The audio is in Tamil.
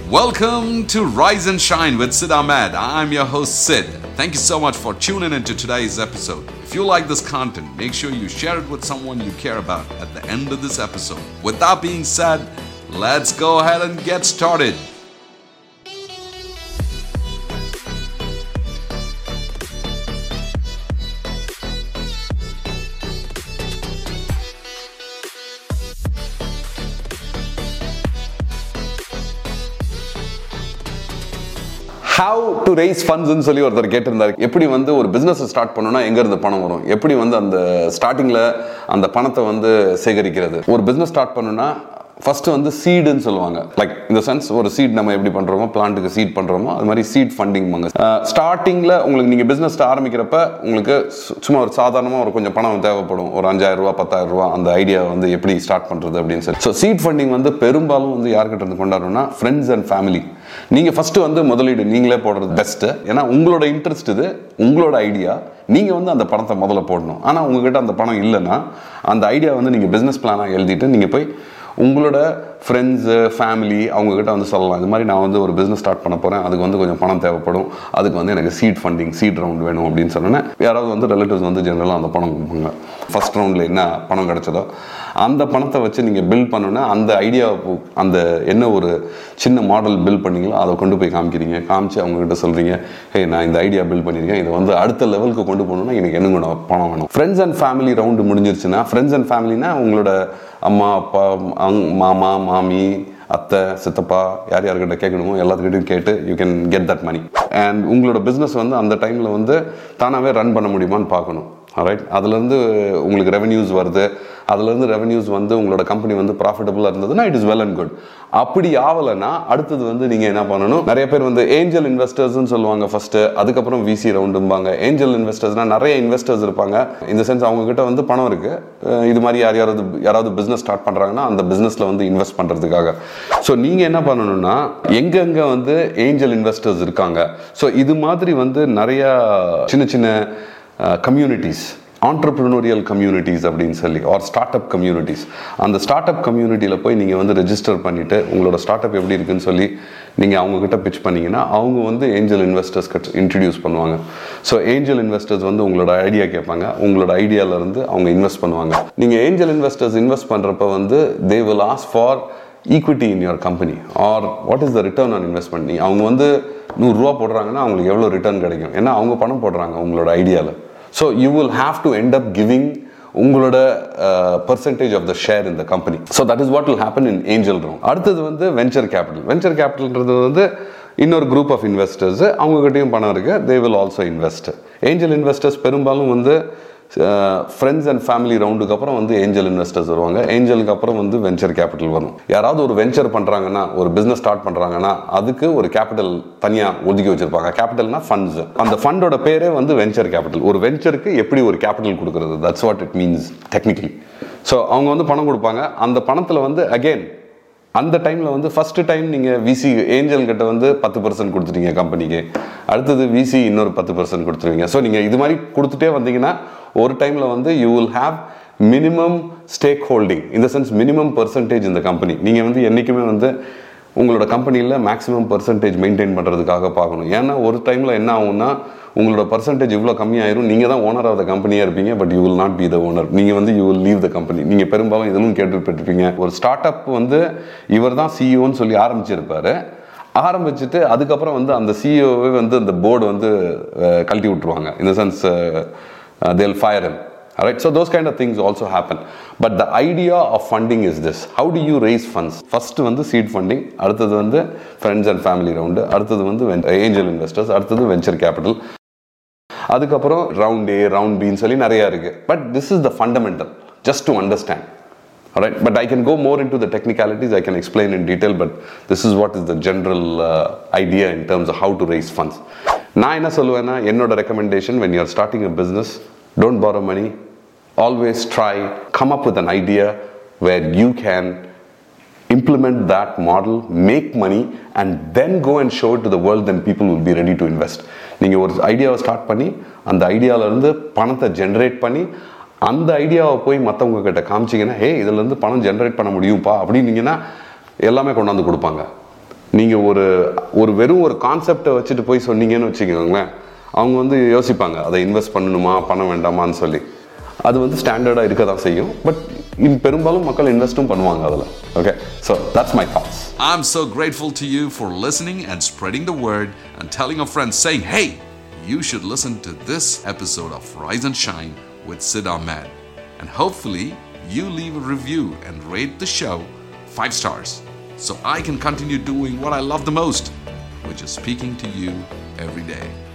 Welcome to Rise and Shine with Sid Ahmed. I'm your host, Sid. Thank you so much for tuning into today's episode. If you like this content, make sure you share it with someone you care about at the end of this episode. With that being said, let's go ahead and get started. How to raise ஃபண்ட்ஸ்னு சொல்லி ஒருத்தர் கேட்டிருந்தாரு எப்படி வந்து ஒரு பிஸ்னஸ் ஸ்டார்ட் பண்ணணும்னா எங்க இருந்து பணம் வரும் எப்படி வந்து அந்த ஸ்டார்டிங்ல அந்த பணத்தை வந்து சேகரிக்கிறது ஒரு பிஸ்னஸ் ஸ்டார்ட் பண்ணணும்னா ஃபர்ஸ்ட் வந்து சீடுன்னு சொல்லுவாங்க லைக் இந்த சென்ஸ் ஒரு சீட் நம்ம எப்படி பண்றோமோ பிளான்ட்டுக்கு சீட் பண்றோமோ அது மாதிரி சீட் ஃபண்டிங் ஸ்டார்டிங்ல உங்களுக்கு நீங்க பிசினஸ் ஆரம்பிக்கிறப்ப உங்களுக்கு சு- சும்மா ஒரு சாதாரணமா ஒரு கொஞ்சம் பணம் தேவைப்படும் ஒரு அஞ்சாயிரம் ரூபா பத்தாயிரம் ரூபா அந்த ஐடியா வந்து எப்படி ஸ்டார்ட் பண்றது அப்படின்னு சொல்லி ஸோ சீட் ஃபண்டிங் வந்து பெரும்பாலும் வந்து யார்கிட்ட இருந்து கொண்டாடணும்னா ஃப்ரெண்ட்ஸ் அண்ட் ஃபேமிலி நீங்க ஃபர்ஸ்ட் வந்து முதலீடு நீங்களே போடுறது பெஸ்ட் ஏன்னா உங்களோட இன்ட்ரெஸ்ட் இது உங்களோட ஐடியா நீங்க வந்து அந்த பணத்தை முதல்ல போடணும் ஆனா உங்ககிட்ட அந்த பணம் இல்லைன்னா அந்த ஐடியா வந்து நீங்க பிசினஸ் பிளானா எழுதிட்டு நீங்க போய் உங்களோட ஃப்ரெண்ட்ஸு ஃபேமிலி அவங்கக்கிட்ட வந்து சொல்லலாம் இது மாதிரி நான் வந்து ஒரு பிஸ்னஸ் ஸ்டார்ட் பண்ண போகிறேன் அதுக்கு வந்து கொஞ்சம் பணம் தேவைப்படும் அதுக்கு வந்து எனக்கு சீட் ஃபண்டிங் சீட் ரவுண்ட் வேணும் அப்படின்னு சொன்னோன்னே யாராவது வந்து ரிலேட்டிவ்ஸ் வந்து ஜென்ரலாக அந்த பணம் கொடுப்பாங்க ஃபர்ஸ்ட் ரவுண்டில் என்ன பணம் கிடைச்சதோ அந்த பணத்தை வச்சு நீங்கள் பில் பண்ணோன்னா அந்த ஐடியா அந்த என்ன ஒரு சின்ன மாடல் பில் பண்ணீங்களோ அதை கொண்டு போய் காமிக்கிறீங்க காமிச்சு அவங்ககிட்ட சொல்கிறீங்க ஹே நான் இந்த ஐடியா பில் பண்ணியிருக்கேன் இதை வந்து அடுத்த லெவலுக்கு கொண்டு போகணும்னா எனக்கு என்ன கூட பணம் வேணும் ஃப்ரெண்ட்ஸ் அண்ட் ஃபேமிலி ரவுண்டு முடிஞ்சிருச்சுன்னா ஃப்ரெண்ட்ஸ் அண்ட் ஃபேமிலினா உங்களோட அம்மா அப்பா அங் மாமா மாமி அத்தை சித்தப்பா யார் யார்கிட்ட கேட்கணுமோ எல்லாத்துக்கிட்டையும் கேட்டு you can get that money and உங்களோட பிஸ்னஸ் வந்து அந்த டைமில் வந்து தானாகவே ரன் பண்ண முடியுமான்னு பார்க்கணும் ரைட் அதுலேருந்து உங்களுக்கு ரெவென்யூஸ் வருது அதுலேருந்து ரெவென்யூஸ் வந்து உங்களோட கம்பெனி வந்து ப்ராஃபிட்டபுளாக இருந்ததுன்னா it is well and good அப்படி ஆகலைன்னா அடுத்தது வந்து நீங்கள் என்ன பண்ணணும் நிறைய பேர் வந்து ஏஞ்சல் இன்வெஸ்டர்ஸ்னு சொல்லுவாங்க ஃபர்ஸ்ட் அதுக்கப்புறம் விசி ரவுண்டும்பாங்க ஏஞ்சல் இன்வெஸ்டர்ஸ்னா நிறைய இன்வெஸ்டர்ஸ் இருப்பாங்க இந்த சென்ஸ் அவங்க கிட்ட வந்து பணம் இருக்கு அஹ் இது மாதிரி யார் யாராவது யாராவது பிஸ்னஸ் ஸ்டார்ட் பண்ணுறாங்கன்னா அந்த பிஸ்னஸில் வந்து இன்வெஸ்ட் பண்ணுறதுக்காக ஸோ நீங்கள் என்ன பண்ணணும்னா எங்கெங்கே வந்து ஏஞ்சல் இன்வெஸ்டர்ஸ் இருக்காங்க ஸோ இது மாதிரி வந்து நிறைய சின்ன சின்ன கம்யூனிட்டிஸ் ஆண்டர்பிரினோரியல் கம்யூனிட்டிஸ் அப்படின்னு சொல்லி ஆர் ஸ்டார்ட் அப் கம்யூனிட்டிஸ் அந்த ஸ்டார்ட் அப் கம்யூனிட்டியில் போய் நீங்கள் வந்து ரெஜிஸ்டர் பண்ணிவிட்டு உங்களோட ஸ்டார்ட் அப் எப்படி இருக்குன்னு சொல்லி நீங்கள் அவங்கக்கிட்ட பிச் பண்ணீங்கன்னா அவங்க வந்து ஏஞ்சல் இன்வெஸ்டர்ஸ் இன்ட்ரடியூஸ் பண்ணுவாங்க ஸோ ஏஞ்சல் இன்வெஸ்டர்ஸ் வந்து உங்களோட ஐடியா கேட்பாங்க உங்களோட ஐடியால இருந்து அவங்க இன்வெஸ்ட் பண்ணுவாங்க நீங்கள் ஏஞ்சல் இன்வெஸ்டர்ஸ் இன்வெஸ்ட் பண்ணுறப்ப வந்து they will ask for equity in your company or what is the return on investment நீ அவங்க வந்து நூறுரூவா போடுறாங்கன்னா அவங்களுக்கு எவ்வளோ ரிட்டர்ன் கிடைக்கும் ஏன்னா அவங்க பணம் போடுறாங்க உங்களோட ஐடியாவில் so you will have to end up giving உங்களோட பர்சன்டேஜ் ஆஃப் த ஷேர் இந்த company so that is what will happen in angel round அடுத்தது வந்து வெஞ்சர் கேபிட்டல் வெஞ்சர் கேபிட்டல்ன்றது வந்து இன்னொரு குரூப் ஆஃப் இன்வெஸ்டர்ஸ் அவங்ககிட்டயும் பணம் இருக்கு they will also invest angel investors பெரும்பாலும் வந்து ஃப்ரெண்ட்ஸ் அண்ட் ஃபேமிலி ரவுண்டுக்கு அப்புறம் வந்து ஏஞ்சல் இன்வெஸ்டர்ஸ் வருவாங்க ஏஞ்சலுக்கு அப்புறம் வந்து வெஞ்சர் கேபிட்டல் வரும் யாராவது ஒரு வெஞ்சர் பண்றாங்கன்னா ஒரு பிசினஸ் ஸ்டார்ட் பண்றாங்கன்னா அதுக்கு ஒரு கேபிட்டல் தனியா ஒதுக்கி வச்சிருப்பாங்க கேபிட்டல்னா ஃபண்ட்ஸ் அந்த ஃபண்டோட பேரே வந்து வெஞ்சர் கேபிட்டல் ஒரு வெஞ்சருக்கு எப்படி ஒரு கேபிட்டல் கொடுக்கறது that's what it means technically so அவங்க வந்து பணம் கொடுப்பாங்க அந்த பணத்தில் வந்து அகெயின் அந்த டைமில் வந்து ஃபர்ஸ்ட் டைம் நீங்கள் விசி ஏஞ்சல் கிட்ட வந்து பத்து பர்சன்ட் கொடுத்துட்டீங்க கம்பெனிக்கு அடுத்தது விசி இன்னொரு பத்து பர்சன்ட் கொடுத்துருவீங்க ஸோ நீங்கள் இது மாதிரி கொடுத்துட்டே வந்தீங்கன்னா ஒரு டைமில் வந்து you will have minimum stake holding இந்த சென்ஸ் மினிமம் பர்சன்டேஜ் இந்த கம்பெனி நீங்கள் வந்து என்றைக்குமே வந்து உங்களோட கம்பெனியில் மேக்ஸிமம் பர்சன்டேஜ் மெயின்டைன் பண்ணுறதுக்காக பார்க்கணும் ஏன்னா ஒரு டைமில் என்ன ஆகும்னா உங்களோட பர்சன்டேஜ் இவ்வளோ கம்மியாயிரும் நீங்கள் தான் ஓனர் ஆஃப் த கம்பெனியாக இருப்பீங்க but you will not be the owner நீங்கள் வந்து you will leave the company நீங்கள் பெரும்பாலும் இதெல்லாம் கேட்டுப்பட்டிருப்பீங்க ஒரு ஸ்டார்ட் அப் வந்து இவர் தான் சிஇஓன்னு சொல்லி ஆரம்பிச்சிருப்பாரு ஆரம்பிச்சுட்டு அதுக்கப்புறம் வந்து அந்த சிஇஓவே வந்து அந்த போர்டு வந்து அஹ், கழட்டி விட்டுருவாங்க இந்த sense they'll fire him Alright, so those kind of things also happen. But the idea of funding is this. How do you raise funds? First வந்து seed funding, அடுத்தது வந்து friends and family round, அடுத்தது வந்து ven- angel investors, அடுத்தது venture capital. அதுக்கப்புறம் ரவுண்ட் ஏ ரவுண்ட் பின்னு சொல்லி நிறைய இருக்கு but this is the fundamental just to understand Alright, but I can go more into the technicalities. I can explain in detail, but this is what is the general uh, idea in terms of how to raise funds. நான் என்ன சொல்லுவேன்னா என்னோட recommendation when you're starting a business, don't borrow money. Always try, come up with an idea where you can implement that model, make money, and then go and show it to the world, then people will be ready to invest. நீங்கள் ஒரு ஐடியாவை ஸ்டார்ட் பண்ணி அந்த ஐடியாவிலேருந்து பணத்தை ஜென்ரேட் பண்ணி அந்த ஐடியாவை போய் மற்றவங்க கிட்ட காமிச்சிங்கன்னா ஹே இதுலேருந்து பணம் ஜென்ரேட் பண்ண முடியும்ப்பா அப்படின்னீங்கன்னா எல்லாமே கொண்டாந்து கொடுப்பாங்க நீங்கள் ஒரு ஒரு வெறும் ஒரு கான்செப்டை வச்சுட்டு போய் சொன்னீங்கன்னு வச்சுக்கோங்களேன் அவங்க வந்து யோசிப்பாங்க அதை இன்வெஸ்ட் பண்ணணுமா பண்ண வேண்டாமான்னு சொல்லி அது வந்து ஸ்டாண்டர்டாக இருக்க தான் செய்யும் பட் பெரும்பாலும் மக்கள் இன்வெஸ்ட்டும் பண்ணுவாங்க அதில் okay so that's my thoughts I'm so grateful to you for listening and spreading the word and telling your friends, saying, hey, you should listen to this episode of Rise and Shine with Sid Ahmed. And hopefully, you leave a review and rate the show five stars so I can continue doing what I love the most, which is speaking to you every day.